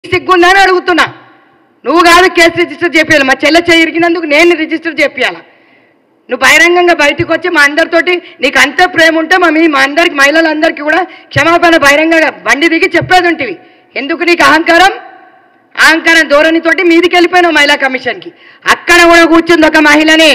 సిగ్గుందని అడుగుతున్నా నువ్వు కాదు కేసు రిజిస్టర్ చేపియాలి మా చెల్లె చేయిరిగినందుకు నేను రిజిస్టర్ చేపియాలా నువ్వు బహిరంగంగా బయటకు వచ్చి మా అందరితోటి నీకు అంత ప్రేమ ఉంటే మా మీ మా అందరికి మహిళలందరికీ కూడా క్షమాపణ బహిరంగంగా బండి దిగి చెప్పేది ఉంటివి ఎందుకు నీకు అహంకారం అహంకారం ధోరణితోటి మీదికి వెళ్ళిపోయినావు మహిళా కమిషన్కి అక్కడ కూడా కూర్చుంది ఒక మహిళనే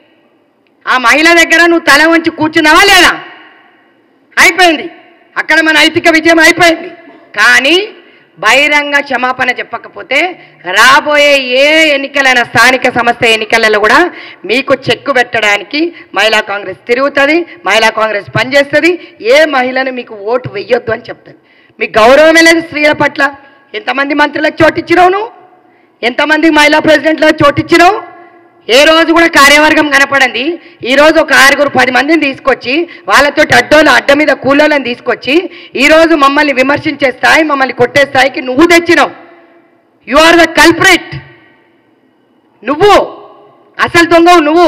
ఆ మహిళ దగ్గర నువ్వు తల వంచి కూర్చున్నావా లేదా అయిపోయింది అక్కడ మన నైతిక విజయం అయిపోయింది కానీ బహిరంగ క్షమాపణ చెప్పకపోతే రాబోయే ఏ ఎన్నికలైన స్థానిక సంస్థ ఎన్నికలలో కూడా మీకు చెక్కు పెట్టడానికి మహిళా కాంగ్రెస్ తిరుగుతుంది మహిళా కాంగ్రెస్ పనిచేస్తుంది ఏ మహిళను మీకు ఓటు వెయ్యొద్దు అని చెప్తుంది మీకు గౌరవమే లేదు స్త్రీల పట్ల ఎంతమంది మంత్రులకు చోటిచ్చినావు నువ్వు ఎంతమంది మహిళా ప్రెసిడెంట్లకు చోటిచ్చినావు ఏ రోజు కూడా కార్యవర్గం కనపడింది ఈ రోజు ఒక ఆరుగురు పది మందిని తీసుకొచ్చి వాళ్ళతోటి అడ్డోలు అడ్డ మీద కూలోళ్ళని తీసుకొచ్చి ఈ రోజు మమ్మల్ని విమర్శించే స్థాయి మమ్మల్ని కొట్టే స్థాయికి నువ్వు తెచ్చినావు యు ఆర్ ద కల్ప్రిట్ నువ్వు అసలు దొంగవు నువ్వు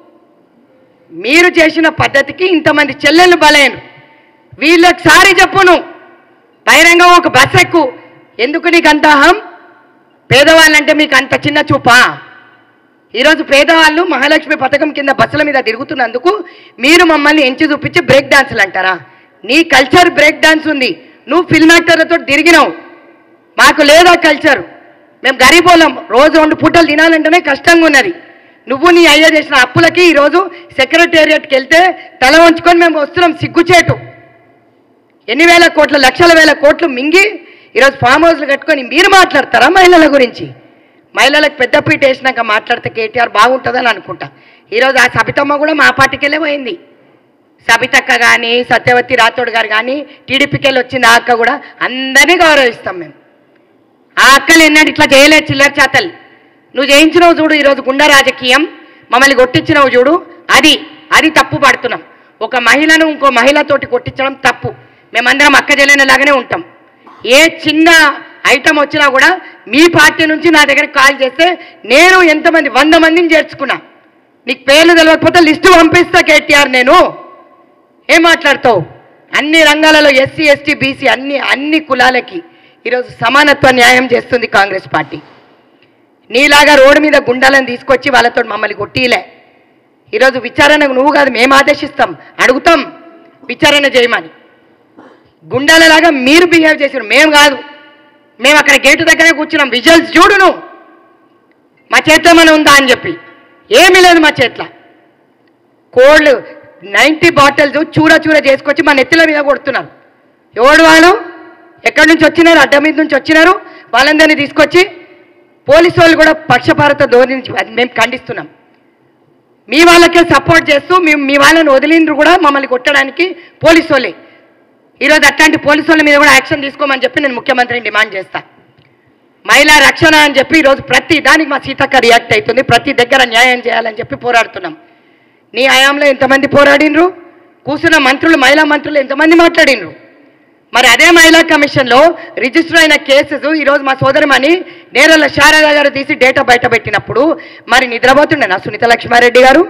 మీరు చేసిన పద్ధతికి ఇంతమంది చెల్లెళ్ళు బలైన వీళ్ళకి సారి చెప్పు నువ్వు బహిరంగ ఒక బస్ ఎక్కు ఎందుకు నీకు అంత అహం పేదవాళ్ళంటే మీకు అంత చిన్న చూపా ఈరోజు పేదవాళ్ళు మహాలక్ష్మి పథకం కింద బస్సుల మీద తిరుగుతున్నందుకు మీరు మమ్మల్ని ఎంచి చూపించి బ్రేక్ డాన్సులు అంటారా నీ కల్చర్ బ్రేక్ డాన్స్ ఉంది నువ్వు ఫిల్మ్ యాక్టర్లతో తిరిగినావు మాకు లేదా కల్చర్ మేము గరీబోళ్ళం రోజు రెండు పూటలు తినాలంటేనే కష్టంగా ఉన్నది నువ్వు నీ అయ్య చేసిన అప్పులకి ఈరోజు సెక్రటేరియట్కి వెళ్తే తల వంచుకొని మేము వస్తున్నాం సిగ్గుచేటు ఎన్ని వేల కోట్ల లక్షల వేల కోట్లు మింగి ఈరోజు ఫామ్ హౌస్లు కట్టుకొని మీరు మాట్లాడతారా మహిళల గురించి మహిళలకు పెద్దపీట వేసినాక మాట్లాడితే కేటీఆర్ బాగుంటుందని అనుకుంటా ఈరోజు ఆ సబితమ్మ కూడా మా పార్టీకెళ్ళే పోయింది సబితక్క కానీ సత్యవతి రాథోడ్ గారు కానీ టీడీపీకి వెళ్ళి వచ్చింది ఆ అక్క కూడా అందరినీ గౌరవిస్తాం మేము ఆ అక్కలు ఎన్నడూ ఇట్లా చేయలేదు చిల్లర చేతలు నువ్వు చేయించినావు చూడు ఈరోజు గుండా రాజకీయం మమ్మల్ని కొట్టించినావు చూడు అది అది తప్పు పడుతున్నాం ఒక మహిళను ఇంకో మహిళతోటి కొట్టించడం తప్పు మేమందరం అక్క లాగానే ఉంటాం ఏ చిన్న ఐటమ్ వచ్చినా కూడా మీ పార్టీ నుంచి నా దగ్గరికి కాల్ చేస్తే నేను ఎంతమంది వంద మందిని చేర్చుకున్నా నీకు పేర్లు తెలియకపోతే లిస్టు పంపిస్తా కేటీఆర్ నేను ఏం మాట్లాడతావు అన్ని రంగాలలో ఎస్సీ ఎస్టీ బీసీ అన్ని అన్ని కులాలకి ఈరోజు సమానత్వ న్యాయం చేస్తుంది కాంగ్రెస్ పార్టీ నీలాగా రోడ్డు మీద గుండాలను తీసుకొచ్చి వాళ్ళతో మమ్మల్ని కొట్టిలే ఈరోజు విచారణకు నువ్వు కాదు మేము ఆదేశిస్తాం అడుగుతాం విచారణ చేయమని గుండాలలాగా మీరు బిహేవ్ చేసారు మేము కాదు మేము అక్కడ గేటు దగ్గరే కూర్చున్నాం విజువల్స్ చూడు నువ్వు మా చేతిలో మన ఉందా అని చెప్పి ఏమీ లేదు మా చేతిలో కోల్డ్ నైంటీ బాటిల్స్ చూర చూర చేసుకొచ్చి మా నెత్తిల మీద కొడుతున్నారు ఎవడు వాళ్ళు ఎక్కడి నుంచి వచ్చినారు అడ్డ మీద నుంచి వచ్చినారు వాళ్ళందరినీ తీసుకొచ్చి పోలీసు వాళ్ళు కూడా పక్షపాత ధోరణి అది మేము ఖండిస్తున్నాం మీ వాళ్ళకే సపోర్ట్ చేస్తూ మేము మీ వాళ్ళని వదిలిండ్రు కూడా మమ్మల్ని కొట్టడానికి పోలీసు వాళ్ళే ఈరోజు అట్లాంటి పోలీసు వాళ్ళ మీద కూడా యాక్షన్ తీసుకోమని చెప్పి నేను ముఖ్యమంత్రిని డిమాండ్ చేస్తా మహిళా రక్షణ అని చెప్పి ఈరోజు ప్రతి దానికి మా సీతక్క రియాక్ట్ అవుతుంది ప్రతి దగ్గర న్యాయం చేయాలని చెప్పి పోరాడుతున్నాం నీ హయాంలో ఎంతమంది పోరాడినరు కూర్చున్న మంత్రులు మహిళా మంత్రులు ఎంతమంది మాట్లాడినరు మరి అదే మహిళా కమిషన్లో రిజిస్టర్ అయిన కేసెస్ ఈరోజు మా సోదరిమణి నేరల శారద గారు తీసి డేటా బయట పెట్టినప్పుడు మరి నిద్రపోతుండేనా సునీత లక్ష్మారెడ్డి గారు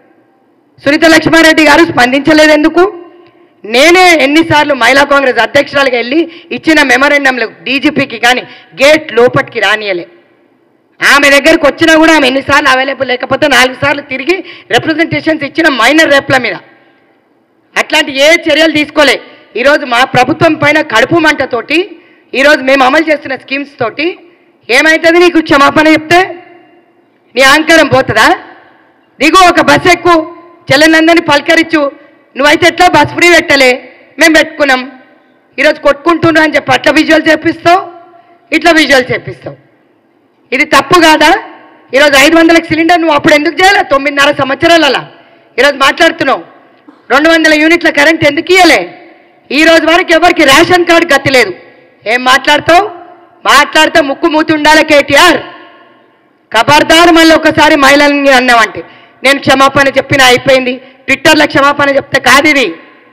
సునీత లక్ష్మారెడ్డి గారు స్పందించలేదు ఎందుకు నేనే ఎన్నిసార్లు మహిళా కాంగ్రెస్ అధ్యక్షురాలుగా వెళ్ళి ఇచ్చిన మెమరాండంలో డీజీపీకి కానీ గేట్ లోపటికి రానియలే ఆమె దగ్గరికి వచ్చినా కూడా ఆమె ఎన్నిసార్లు అవైలబుల్ లేకపోతే నాలుగు సార్లు తిరిగి రిప్రజెంటేషన్స్ ఇచ్చిన మైనర్ రేప్ల మీద అట్లాంటి ఏ చర్యలు తీసుకోలే ఈరోజు మా ప్రభుత్వం పైన కడుపు మంటతోటి ఈరోజు మేము అమలు చేస్తున్న స్కీమ్స్ తోటి ఏమవుతుంది నీకు క్షమాపణ చెప్తే నీ అహంకారం పోతుందా దిగు ఒక బస్ ఎక్కు చెల్లెనందరినీ పలకరించు నువ్వైతే ఎట్లా బస్ ఫ్రీ పెట్టలే మేము పెట్టుకున్నాం ఈరోజు కొట్టుకుంటున్నావు అని చెప్పి అట్లా విజువల్ చేపిస్తావు ఇట్లా విజువల్ చేపిస్తావు ఇది తప్పు కాదా ఈరోజు ఐదు వందలకు సిలిండర్ నువ్వు అప్పుడు ఎందుకు చేయాలి తొమ్మిదిన్నర సంవత్సరాలలో ఈరోజు మాట్లాడుతున్నావు రెండు వందల యూనిట్ల కరెంట్ ఎందుకు ఇయ్యలే ఈ రోజు వరకు ఎవరికి రేషన్ కార్డు గతి లేదు ఏం మాట్లాడతావు మాట్లాడితే ముక్కు మూతి ఉండాలి కేటీఆర్ ఖబర్దార్ మళ్ళీ ఒకసారి మహిళల్ని అన్నామంటే నేను క్షమాపణ చెప్పిన అయిపోయింది ట్విట్టర్లో క్షమాపణ చెప్తే కాదు ఇది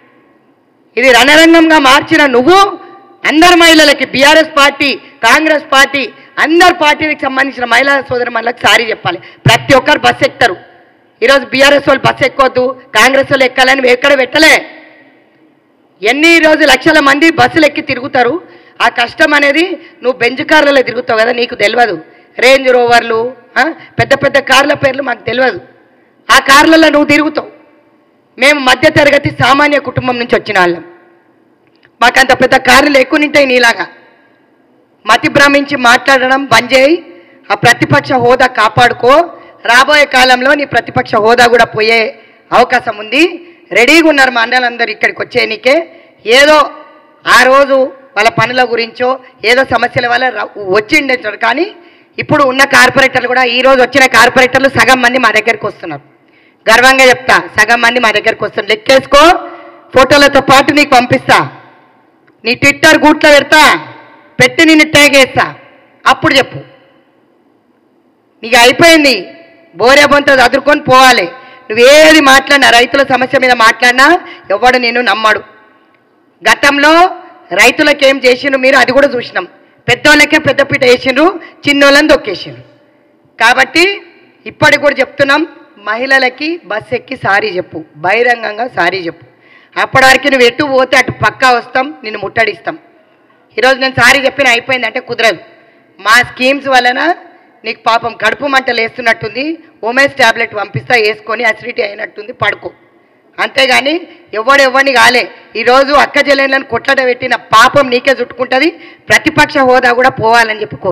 ఇది రణరంగంగా మార్చిన నువ్వు అందరు మహిళలకి బీఆర్ఎస్ పార్టీ కాంగ్రెస్ పార్టీ అందరు పార్టీలకు సంబంధించిన మహిళా సోదరి మహిళలకు సారీ చెప్పాలి ప్రతి ఒక్కరు బస్సు ఎక్కుతారు ఈరోజు బీఆర్ఎస్ వాళ్ళు బస్సు ఎక్కొద్దు కాంగ్రెస్ వాళ్ళు ఎక్కాలని ఎక్కడ పెట్టలే ఎన్ని రోజు లక్షల మంది బస్సులు ఎక్కి తిరుగుతారు ఆ కష్టం అనేది నువ్వు బెంజ్ కార్లలో తిరుగుతావు కదా నీకు తెలియదు రేంజ్ రోవర్లు ఆ, పెద్ద పెద్ద కార్ల పేర్లు మాకు తెలియదు ఆ కార్లలో నువ్వు తిరుగుతావు మేము మధ్య తరగతి సామాన్య కుటుంబం నుంచి వచ్చిన వాళ్ళం మాకంత పెద్ద కార్లు ఎక్కువ నింటాయి నీలాగా మతి భ్రమించి మాట్లాడడం బంద్ చేయి ఆ ప్రతిపక్ష హోదా కాపాడుకో రాబోయే కాలంలో నీ ప్రతిపక్ష హోదా కూడా పోయే అవకాశం ఉంది రెడీగా ఉన్నారు మా అన్నలందరూ ఇక్కడికి వచ్చేయనికే ఏదో ఆ రోజు వాళ్ళ పనుల గురించో ఏదో సమస్యల వల్ల ర- వచ్చి ఉండొచ్చారు కానీ ఇప్పుడు ఉన్న కార్పొరేటర్లు కూడా ఈ రోజు వచ్చిన కార్పొరేటర్లు సగం మంది మా దగ్గరికి వస్తున్నారు గర్వంగా చెప్తా సగం మంది మా దగ్గరికి వస్తున్నారు లెక్కేసుకో ఫోటోలతో పాటు నీకు పంపిస్తా నీ ట్విట్టర్ గూట్లో పెడతా పెట్టి నిన్ను ట్యాగ్ చేస్తా అప్పుడు చెప్పు నీకు అయిపోయింది బోరే బొంత చదువుకొని పోవాలి నువ్వేది మాట్లాడినా రైతుల సమస్య మీద మాట్లాడినా ఎవడు నేను నమ్మడు గతంలో రైతులకు ఏం చేసిండ్రు మీరు అది కూడా చూసినాం పెద్దోళ్ళకే పెద్దపీట వేసిండ్రు చిన్నోళ్ళని దొక్కేసిండ్రు కాబట్టి ఇప్పటికి కూడా చెప్తున్నాం మహిళలకి బస్ ఎక్కి సారీ చెప్పు బహిరంగంగా సారీ చెప్పు అప్పటి వరకు నువ్వు ఎటు పోతే అటు పక్కా వస్తాం నిన్ను ముట్టడిస్తాం ఈరోజు నేను సారీ చెప్పిన అయిపోయింది అంటే కుదరదు మా స్కీమ్స్ వలన నీకు పాపం కడుపు మంటలు వేస్తున్నట్టుంది ఉమెన్స్ ట్యాబ్లెట్ పంపిస్తా వేసుకొని అసిడిటీ అయినట్టుంది పడుకో అంతేగాని ఎవడు ఎవరిని కాలే ఈరోజు అక్క చెల్లెళ్ళని కొట్లాట పెట్టిన పాపం నీకే చుట్టుకుంటుంది ప్రతిపక్ష హోదా కూడా పోవాలని చెప్పి కో-